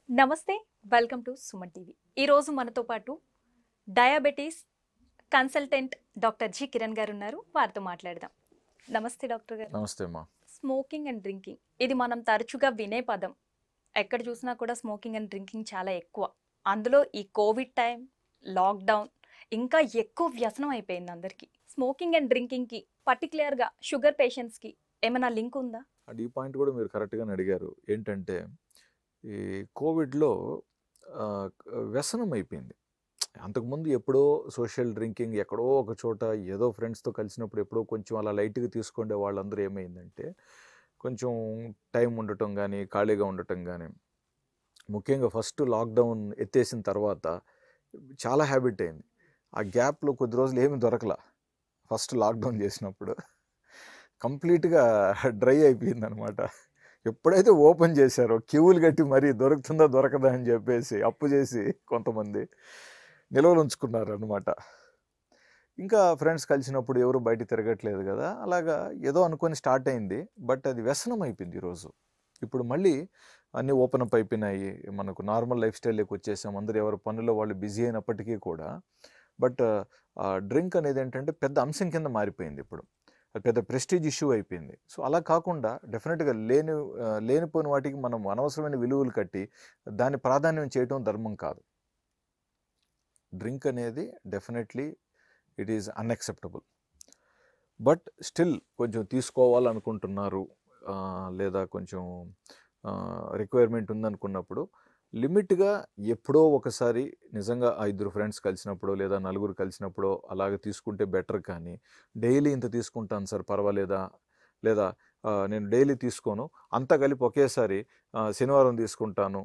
నమస్తే welcome to Suman TV ఈరోజు మనతో పాటు diabetes consultant doctor G Kiran garu ఉన్నారు వారితో మాట్లాడదాం నమస్తే డాక్టర్ గారు నమస్తే అమ్మా స్మోకింగ్ అండ్ డ్రింకింగ్ ఇది మనం తరచుగా వినే పదం ఎక్కడ చూసినా కూడా స్మోకింగ్ అండ్ డ్రింకింగ్ చాలా ఎక్కువ అందులో ఈ కోవిడ్ టైం లాక్డౌన్ ఇంకా ఎక్కువ వ్యసనం అయిపోయింది అందరికీ స్మోకింగ్ అండ్ డ్రింకింగ్కి పర్టికులర్గా షుగర్ పేషెంట్స్కి ఏమైనా లింక్ ఉందా అండ్ ఈ పాయింట్ కూడా మీరు కరెక్ట్గానే అడిగారు ఏంటంటే ఈ కోవిడ్లో ఆ, వ్యసనం అయిపోయింది అంతకుముందు ఎప్పుడో సోషల్ డ్రింకింగ్ ఎక్కడో ఒక చోట ఏదో ఫ్రెండ్స్తో కలిసినప్పుడు ఎప్పుడో కొంచెం అలా లైట్గా తీసుకుండే వాళ్ళందరూ ఏమైందంటే కొంచెం టైం ఉండటం కానీ ఖాళీగా ఉండటం కానీ ముఖ్యంగా ఫస్ట్ లాక్డౌన్ ఎత్తేసిన తర్వాత చాలా హ్యాబిట్ అయింది ఆ గ్యాప్లో కొద్ది రోజులు ఏమి దొరకలా ఫస్ట్ లాక్డౌన్ చేసినప్పుడు కంప్లీట్గా డ్రై అయిపోయింది అనమాట ఎప్పుడైతే ఓపెన్ చేశారో క్యూలు కట్టి మరీ దొరుకుతుందా దొరకదా అని చెప్పేసి అప్పు చేసి కొంతమంది నిల్వలు ఉంచుకున్నారు అనమాట ఇంకా ఫ్రెండ్స్ కలిసినప్పుడు ఎవరు బయట తిరగట్లేదు కదా అలాగా ఏదో అనుకొని స్టార్ట్ అయింది బట్ అది వ్యసనం అయిపోయింది ఈరోజు ఇప్పుడు మళ్ళీ అన్నీ ఓపెన్ అప్ అయిపోయినాయి మనకు నార్మల్ లైఫ్ స్టైల్లోకి వచ్చేసాం అందరూ ఎవరి పనుల్లో వాళ్ళు బిజీ అయినప్పటికీ కూడా బట్ డ్రింక్ అనేది ఏంటంటే పెద్ద అంశం కింద మారిపోయింది ఇప్పుడు అది పెద్ద ప్రెస్టీజ్ ఇష్యూ అయిపోయింది సో అలా కాకుండా డెఫినెట్గా లేని ఆ, లేనిపోయిన వాటికి మనం అనవసరమైన విలువలు కట్టి దాన్ని ప్రాధాన్యం చేయటం ధర్మం కాదు డ్రింక్ అనేది definitely it is unacceptable but still కొంచెం తీసుకోవాలనుకుంటున్నారు ఆ, లేదా కొంచెం రిక్వైర్మెంట్ ఉందనుకున్నప్పుడు లిమిట్గా ఎప్పుడో ఒకసారి నిజంగా ఆ ఇద్దరు ఫ్రెండ్స్ కలిసినప్పుడు లేదా నలుగురు కలిసినప్పుడు అలాగ తీసుకుంటే బెటర్ కానీ డైలీ ఇంత తీసుకుంటాను సార్ పర్వాలేదా లేదా ఆ, నేను డైలీ తీసుకోను అంతా కలిపి ఒకేసారి ఆ, శనివారం తీసుకుంటాను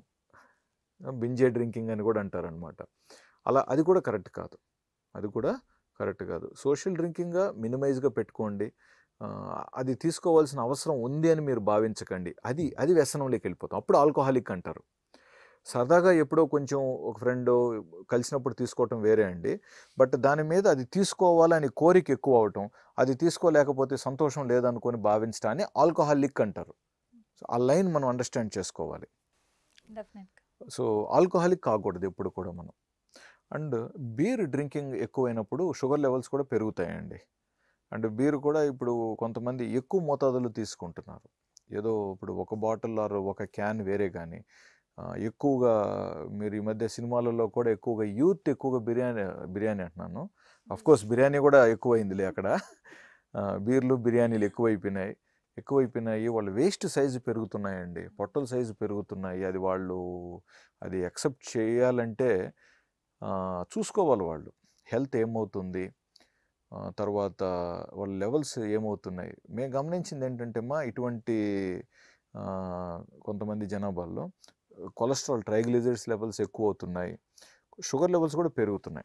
బింజే డ్రింకింగ్ అని కూడా అంటారనమాట అలా అది కూడా కరెక్ట్ కాదు అది కూడా కరెక్ట్ కాదు సోషల్ డ్రింకింగ్గా మినిమైజ్గా పెట్టుకోండి ఆ, అది తీసుకోవాల్సిన అవసరం ఉంది అని మీరు భావించకండి అది అది వ్యసనంలోకి వెళ్ళిపోతాం అప్పుడు ఆల్కహాలిక్ అంటారు సరదాగా ఎప్పుడో కొంచెం ఒక ఫ్రెండ్ కలిసినప్పుడు తీసుకోవటం వేరే అండి బట్ దాని మీద అది తీసుకోవాలని కోరిక ఎక్కువ అవటం అది తీసుకోలేకపోతే సంతోషం లేదనుకొని భావించడాన్ని ఆల్కహాలిక్ అంటారు సో ఆ లైన్ మనం అండర్స్టాండ్ చేసుకోవాలి డెఫినెట్గా సో ఆల్కహాలిక్ కాకూడదు ఎప్పుడు కూడా మనం అండ్ బీర్ డ్రింకింగ్ ఎక్కువైనప్పుడు షుగర్ లెవెల్స్ కూడా పెరుగుతాయండి అండ్ బీర్ కూడా ఇప్పుడు కొంతమంది ఎక్కువ మోతాదులో తీసుకుంటున్నారు ఏదో ఇప్పుడు ఒక బాటిల్ ఆర్ ఒక క్యాన్ వేరే కానీ ఆ, ఎక్కువగా మీరు ఈ మధ్య సినిమాలలో కూడా ఎక్కువగా యూత్ ఎక్కువగా బిర్యానీ బిర్యానీ అంటున్నాను కోర్స్ బిర్యానీ కూడా ఎక్కువైందిలే అక్కడ ఆ, బీర్లు బిర్యానీలు ఎక్కువైపోయినాయి ఎక్కువైపోయినాయి వాళ్ళ వేస్ట్ సైజు పెరుగుతున్నాయండి పొట్టల సైజు పెరుగుతున్నాయి అది వాళ్ళు అది యాక్సెప్ట్ చేయాలంటే ఆ, చూసుకోవాలి వాళ్ళు హెల్త్ ఏమవుతుంది ఆ, తర్వాత వాళ్ళ లెవెల్స్ ఏమవుతున్నాయి మేము గమనించింది ఏంటంటే మా ఇటువంటి ఆ, కొంతమంది జనాభాల్లో కొలెస్ట్రాల్ ట్రైగ్లిజరిడ్స్ లెవెల్స్ ఎక్కువ అవుతున్నాయి షుగర్ లెవెల్స్ కూడా పెరుగుతున్నాయి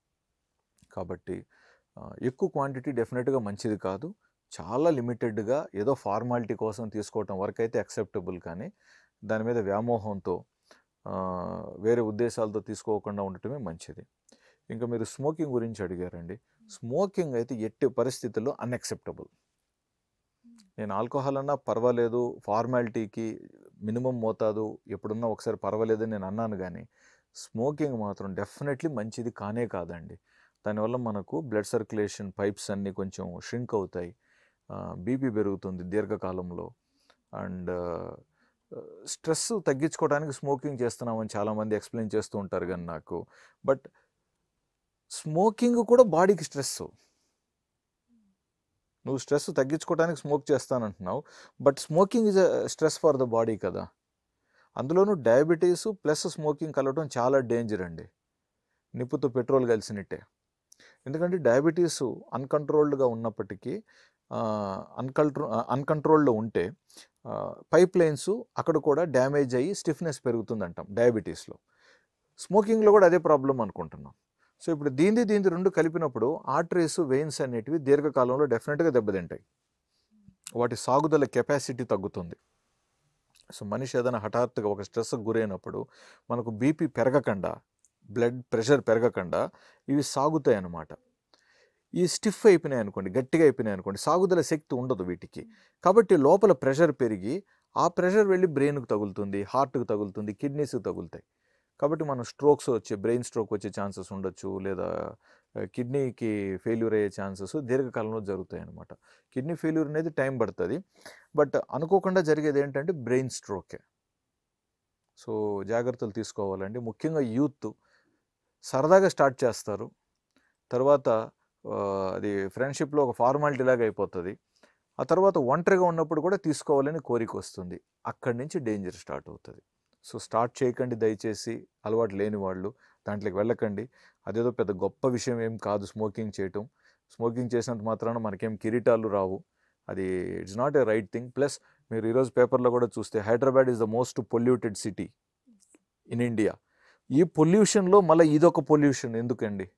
కాబట్టి ఆ, ఎక్కువ క్వాంటిటీ డెఫినెట్గా మంచిది కాదు చాలా లిమిటెడ్గా ఏదో ఫార్మాలిటీ కోసం తీసుకోవటం వరకు అయితే అక్సెప్టబుల్ కానీ దాని మీద వ్యామోహంతో ఆ, వేరే ఉద్దేశాలతో తీసుకోకుండా ఉండటమే మంచిది ఇంకా మీరు స్మోకింగ్ గురించి అడిగారండి స్మోకింగ్ అయితే ఎట్టి పరిస్థితుల్లో అన్అక్సెప్టబుల్ నేను ఆల్కహాల్ అన్నా పర్వాలేదు ఫార్మాలిటీకి మినిమం మోతాదు ఎప్పుడున్నా ఒకసారి పర్వాలేదని నేను అన్నాను కానీ స్మోకింగ్ మాత్రం డెఫినెట్లీ మంచిది కానే కాదండి దానివల్ల మనకు బ్లడ్ సర్క్యులేషన్ పైప్స్ అన్నీ కొంచెం షింక్ అవుతాయి బీపీ పెరుగుతుంది దీర్ఘకాలంలో అండ్ స్ట్రెస్ తగ్గించుకోవడానికి స్మోకింగ్ చేస్తున్నామని చాలామంది ఎక్స్ప్లెయిన్ చేస్తూ ఉంటారు కానీ నాకు బట్ స్మోకింగ్ కూడా బాడీకి స్ట్రెస్ నువ్వు స్ట్రెస్ తగ్గించుకోవడానికి స్మోక్ చేస్తానంటున్నావు but smoking is stress for the body కదా అందులోనూ డయాబెటీస్ ప్లస్ స్మోకింగ్ కలవటం చాలా డేంజర్ అండి నిప్పుతో పెట్రోల్ కలిసినట్టే ఎందుకంటే డయాబెటీస్ అన్కంట్రోల్డ్గా ఉన్నప్పటికీ అన్కంట్రో అన్కంట్రోల్డ్లో ఉంటే పైప్ లైన్స్ అక్కడ కూడా డ్యామేజ్ అయ్యి స్టిఫ్నెస్ పెరుగుతుంది అంటాం డయాబెటీస్లో స్మోకింగ్లో కూడా అదే ప్రాబ్లం అనుకుంటున్నాం సో ఇప్పుడు దీనిది దీనిది రెండు కలిపినప్పుడు ఆర్టరీస్ వెయిన్స్ అనేటివి దీర్ఘకాలంలో డెఫినెట్గా దెబ్బతింటాయి వాటి సాగుదల కెపాసిటీ తగ్గుతుంది సో మనిషి ఏదైనా హఠాత్తుగా ఒక స్ట్రెస్కి గురైనప్పుడు మనకు బీపీ పెరగకుండా బ్లడ్ ప్రెషర్ పెరగకుండా ఇవి సాగుతాయి అన్నమాట ఈ స్టిఫ్ అయిపోయినాయి అనుకోండి గట్టిగా అయిపోయినాయి అనుకోండి సాగుదల శక్తి ఉండదు వీటికి కాబట్టి లోపల ప్రెషర్ పెరిగి ఆ ప్రెషర్ వెళ్ళి బ్రెయిన్కి తగులుతుంది హార్ట్కి తగులుతుంది కిడ్నీస్కి తగులుతాయి కాబట్టి మనం స్ట్రోక్స్ వచ్చే బ్రెయిన్ స్ట్రోక్ వచ్చే ఛాన్సెస్ ఉండొచ్చు లేదా కిడ్నీకి ఫెయిల్యూర్ అయ్యే ఛాన్సెస్ దీర్ఘకాలంలో జరుగుతాయి అన్నమాట కిడ్నీ ఫెయిల్యూర్ అనేది టైం పడుతుంది బట్ అనుకోకుండా జరిగేది ఏంటంటే బ్రెయిన్ స్ట్రోకే సో జాగ్రత్తలు తీసుకోవాలండి ముఖ్యంగా యూత్ సరదాగా స్టార్ట్ చేస్తారు తర్వాత ఆ, అది ఫ్రెండ్షిప్లో ఒక ఫార్మాలిటీ లాగా అయిపోతుంది ఆ తర్వాత ఒంటరిగా ఉన్నప్పుడు కూడా తీసుకోవాలని కోరిక వస్తుంది అక్కడి నుంచి డేంజర్ స్టార్ట్ అవుతుంది సో స్టార్ట్ చేయకండి దయచేసి అలవాటు లేని వాళ్ళు దాంట్లోకి వెళ్ళకండి అదేదో పెద్ద గొప్ప విషయం ఏం కాదు స్మోకింగ్ చేయటం స్మోకింగ్ చేసినంత మాత్రాన మనకేం కిరీటాలు రావు అది it's not a right thing plus మీరు ఈరోజు పేపర్లో కూడా చూస్తే Hyderabad is the most polluted city in India ఈ పొల్యూషన్లో మళ్ళీ ఇదొక పొల్యూషన్ ఎందుకండి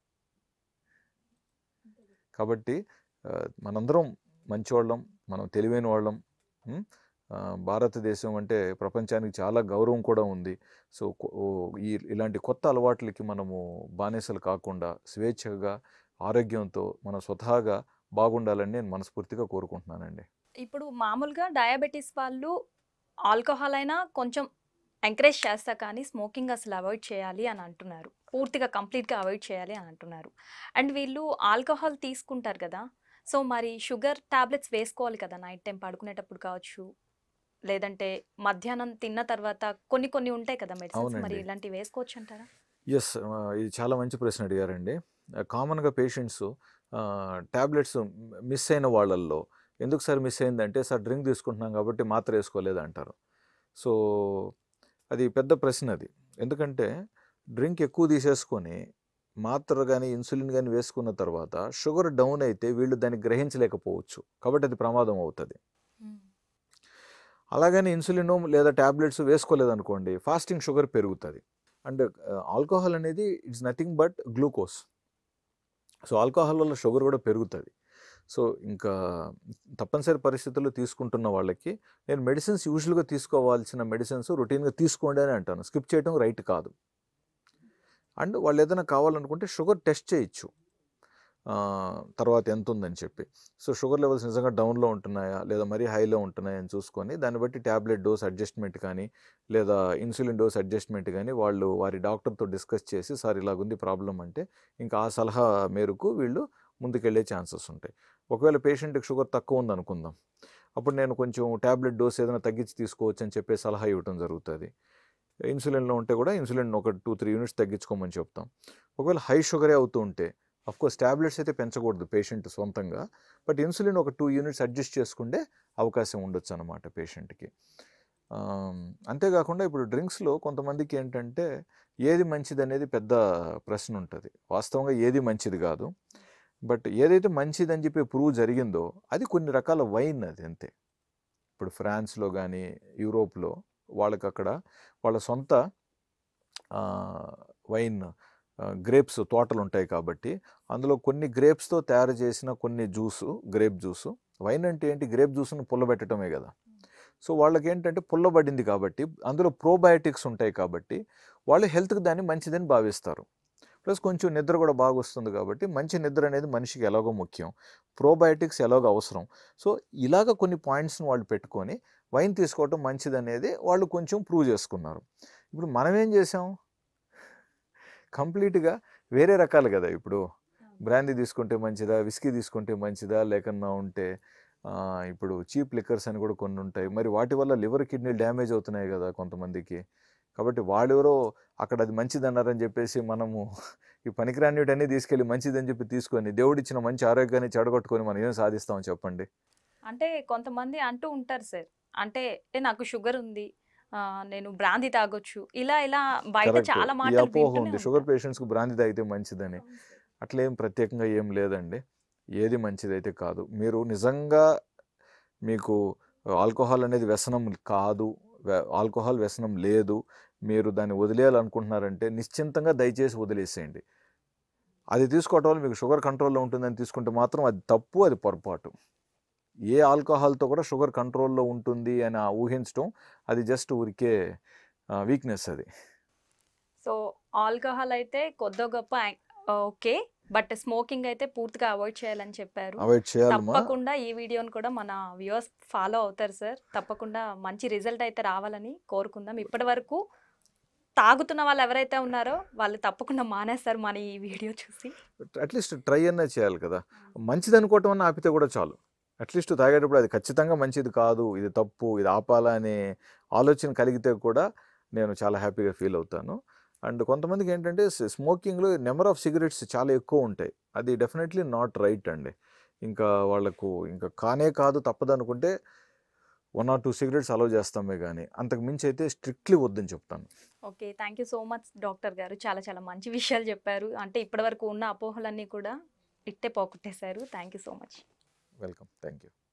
కాబట్టి ఆ, మనందరం మంచివాళ్ళం మనం తెలివైన వాళ్ళం ఉం? ఆ, భారతదేశం అంటే ప్రపంచానికి చాలా గౌరవం కూడా ఉంది సో కొ- ఓ, ఈ ఇలాంటి కొత్త అలవాట్లకి మనము బానిసలు కాకుండా స్వేచ్ఛగా ఆరోగ్యంతో మన స్వతహాగా బాగుండాలని నేను మనస్ఫూర్తిగా కోరుకుంటున్నానండి ఇప్పుడు మామూలుగా డయాబెటీస్ వాళ్ళు ఆల్కహాల్ అయినా కొంచెం ఎంకరేజ్ చేస్తా కానీ స్మోకింగ్ అసలు అవాయిడ్ చేయాలి అని అంటున్నారు పూర్తిగా కంప్లీట్గా అవాయిడ్ చేయాలి అని అంటున్నారు అండ్ వీళ్ళు ఆల్కహాల్ తీసుకుంటారు కదా సో మరి షుగర్ టాబ్లెట్స్ వేసుకోవాలి కదా నైట్ టైం పడుకునేటప్పుడు కావచ్చు లేదంటే మధ్యాహ్నం తిన్న తర్వాత కొన్ని కొన్ని ఉంటాయి కదా మెడిసిన్స్ మరి అవునండి. ఇలాంటివి వేసుకోవచ్చు అంటారా ఎస్ ఇది చాలా మంచి ప్రశ్న అడిగారండి కామన్గా పేషెంట్స్ ట్యాబ్లెట్స్ మిస్ అయిన వాళ్ళల్లో ఎందుకు సార్ మిస్ అయిందంటే సార్ డ్రింక్ తీసుకుంటున్నాం కాబట్టి మాత్ర వేసుకోలేదు అంటారు సో అది పెద్ద ప్రశ్న అది ఎందుకంటే డ్రింక్ ఎక్కువ తీసేసుకొని మాత్ర కానీ ఇన్సులిన్ కానీ వేసుకున్న తర్వాత షుగర్ డౌన్ అయితే వీళ్ళు దాన్ని గ్రహించలేకపోవచ్చు కాబట్టి అది ప్రమాదం అవుతుంది అలాగని ఇన్సులిన్ లేదా ట్యాబ్లెట్స్ వేసుకోలేదనుకోండి ఫాస్టింగ్ షుగర్ పెరుగుతుంది అండ్ ఆల్కహాల్ అనేది it's nothing but glucose so alcohol వల్ల షుగర్ కూడా పెరుగుతుంది సో ఇంకా తప్పనిసరి పరిస్థితుల్లో తీసుకుంటున్న వాళ్ళకి నేను మెడిసిన్స్ యూజువల్గా తీసుకోవాల్సిన మెడిసిన్స్ రొటీన్గా తీసుకోండి అని అంటాను స్కిప్ చేయడం రైట్ కాదు అండ్ వాళ్ళు ఏదైనా కావాలనుకుంటే షుగర్ టెస్ట్ చేయొచ్చు ఆ, తర్వాత ఎంత ఉందని చెప్పి సో షుగర్ లెవెల్స్ నిజంగా డౌన్లో ఉంటున్నాయా లేదా మరీ హైలో ఉంటున్నాయా అని చూసుకొని దాన్ని బట్టి ట్యాబ్లెట్ డోస్ అడ్జస్ట్మెంట్ కానీ లేదా ఇన్సులిన్ డోస్ అడ్జస్ట్మెంట్ కానీ వాళ్ళు వారి డాక్టర్తో డిస్కస్ చేసి సార్ ఇలాగుంది ప్రాబ్లం అంటే ఇంకా ఆ సలహా మేరకు వీళ్ళు ముందుకెళ్ళే ఛాన్సెస్ ఉంటాయి ఒకవేళ పేషెంట్కి షుగర్ తక్కువ ఉంది అనుకుందాం అప్పుడు నేను కొంచెం ట్యాబ్లెట్ డోస్ ఏదైనా తగ్గించి తీసుకోవచ్చు అని చెప్పే సలహా ఇవ్వటం జరుగుతుంది ఇన్సులిన్లో ఉంటే కూడా ఇన్సులిన్ ఒక టూ త్రీ యూనిట్స్ తగ్గించుకోమని చెప్తాం ఒకవేళ హై షుగరే అవుతూ ఉంటే కోర్స్ ట్యాబ్లెట్స్ అయితే పెంచకూడదు పేషెంట్ సొంతంగా బట్ ఇన్సులిన్ ఒక టూ యూనిట్స్ అడ్జస్ట్ చేసుకుంటే అవకాశం ఉండొచ్చు అనమాట పేషెంట్కి అంతేకాకుండా ఇప్పుడు డ్రింక్స్లో కొంతమందికి ఏంటంటే ఏది మంచిది అనేది పెద్ద ప్రశ్న ఉంటుంది వాస్తవంగా ఏది మంచిది కాదు బట్ ఏదైతే మంచిది అని చెప్పి ప్రూవ్ జరిగిందో అది కొన్ని రకాల వైన్ అది అంతే ఇప్పుడు ఫ్రాన్స్లో కానీ యూరోప్లో వాళ్ళకి అక్కడ వాళ్ళ సొంత ఆ, వైన్ గ్రేప్స్ తోటలు ఉంటాయి కాబట్టి అందులో కొన్ని గ్రేప్స్తో తయారు చేసిన కొన్ని జ్యూసు గ్రేప్ జ్యూసు వైన్ అంటే ఏంటి గ్రేప్ జ్యూస్ను పుల్లబెట్టడమే కదా సో వాళ్ళకి ఏంటంటే పుల్లబడింది కాబట్టి అందులో ప్రోబయోటిక్స్ ఉంటాయి కాబట్టి వాళ్ళు హెల్త్కి దాన్ని మంచిదని భావిస్తారు ప్లస్ కొంచెం నిద్ర కూడా బాగా వస్తుంది కాబట్టి మంచి నిద్ర అనేది మనిషికి ఎలాగో ముఖ్యం ప్రోబయోటిక్స్ ఎలాగో అవసరం సో ఇలాగ కొన్ని పాయింట్స్ని వాళ్ళు పెట్టుకొని వైన్ తీసుకోవటం మంచిది అనేది వాళ్ళు కొంచెం ప్రూవ్ చేసుకున్నారు ఇప్పుడు మనం ఏం చేసాం కంప్లీట్గా వేరే రకాలు కదా ఇప్పుడు బ్రాందీ తీసుకుంటే మంచిదా విస్కీ తీసుకుంటే మంచిదా లేకన్నా ఉంటే ఆ, ఇప్పుడు చీప్ లిక్కర్స్ అని కూడా కొన్ని ఉంటాయి మరి వాటి వల్ల లివర్ కిడ్నీ డ్యామేజ్ అవుతున్నాయి కదా కొంతమందికి కాబట్టి వాళ్ళెవరో అక్కడ అది మంచిది అన్నారని చెప్పేసి మనము ఈ పనికిరానివన్నీ తీసుకెళ్ళి మంచిదని చెప్పి తీసుకొని దేవుడిచ్చిన మంచి ఆరోగ్యాన్ని చెడగొట్టుకొని మనం ఏం సాధిస్తాం చెప్పండి అంటే కొంతమంది అంటూ ఉంటారు సార్ అంటే "ఏ, నాకు షుగర్ ఉంది ఆ, నేను బ్రాందీ తాగొచ్చు ఇలా ఇలా బయట కరెక్ట్ చాలా ఈ మాటలు అపోహ వింటూనే ఉంది షుగర్ ఉంటాం. పేషెంట్స్కి బ్రాంతి తాగితే మంచిదని అవును సార్. అట్లా ఏం ప్రత్యేకంగా ఏం లేదండి ఏది మంచిదైతే కాదు మీరు నిజంగా మీకు ఆల్కహాల్ అనేది వ్యసనం కాదు వ్య- ఆల్కహాల్ వ్యసనం లేదు మీరు దాన్ని వదిలేయాలనుకుంటున్నారంటే నిశ్చింతంగా దయచేసి వదిలేసేయండి అది తీసుకోవటం వల్ల మీకు షుగర్ కంట్రోల్లో ఉంటుందని తీసుకుంటే మాత్రం అది తప్పు అది పొరపాటు ఏ ఆల్కహాల్తో కూడా షుగర్ కంట్రోల్లో ఉంటుంది అని ఆ ఊహించడం అది జస్ట్ ఊరికే వీక్నెస్ అది సో ఆల్కహాల్ అయితే కొద్ది గొప్ప యాంక్- ఓకే బట్ స్మోకింగ్ అయితే పూర్తిగా అవాయిడ్ చేయాలని చెప్పారు అవాయిడ్ చేయాలమ్మా తప్పకుండా ఈ వీడియోని కూడా మన వ్యూవర్స్ ఫాలో అవుతారు సార్ తప్పకుండా మంచి రిజల్ట్ అయితే రావాలని కోరుకుందాం ఇప్పటి వరకు తాగుతున్న వాళ్ళు ఎవరైతే ఉన్నారో వాళ్ళు తప్పకుండా మానేస్తారు మన ఈ వీడియో చూసి అట్లీస్ట్ ట్రై అన్నా చేయాలి కదా మంచిది అనుకోవటం అన్న ఆపితే కూడా చాలు అట్లీస్ట్ తాగేటప్పుడు అది ఖచ్చితంగా మంచిది కాదు ఇది తప్పు ఇది ఆపాలా అనే ఆలోచన కలిగితే కూడా నేను చాలా హ్యాపీగా ఫీల్ అవుతాను అండ్ కొంతమందికి ఏంటంటే స్మోకింగ్లో నెంబర్ ఆఫ్ సిగరెట్స్ చాలా ఎక్కువ ఉంటాయి అది డెఫినెట్లీ నాట్ రైట్ అండి ఇంకా వాళ్ళకు ఇంకా కానే కాదు తప్పదు అనుకుంటే one or two cigarettes allow చేస్తామే కానీ అంతకు మించి అయితే స్ట్రిక్ట్లీ వద్దని చెప్తాను okay thank you so much doctor garu చాలా చాలా మంచి విషయాలు చెప్పారు అంటే ఇప్పటివరకు ఉన్న అపోహలన్నీ కూడా ఇట్టే పోగొట్టేశారు thank you so much welcome thank you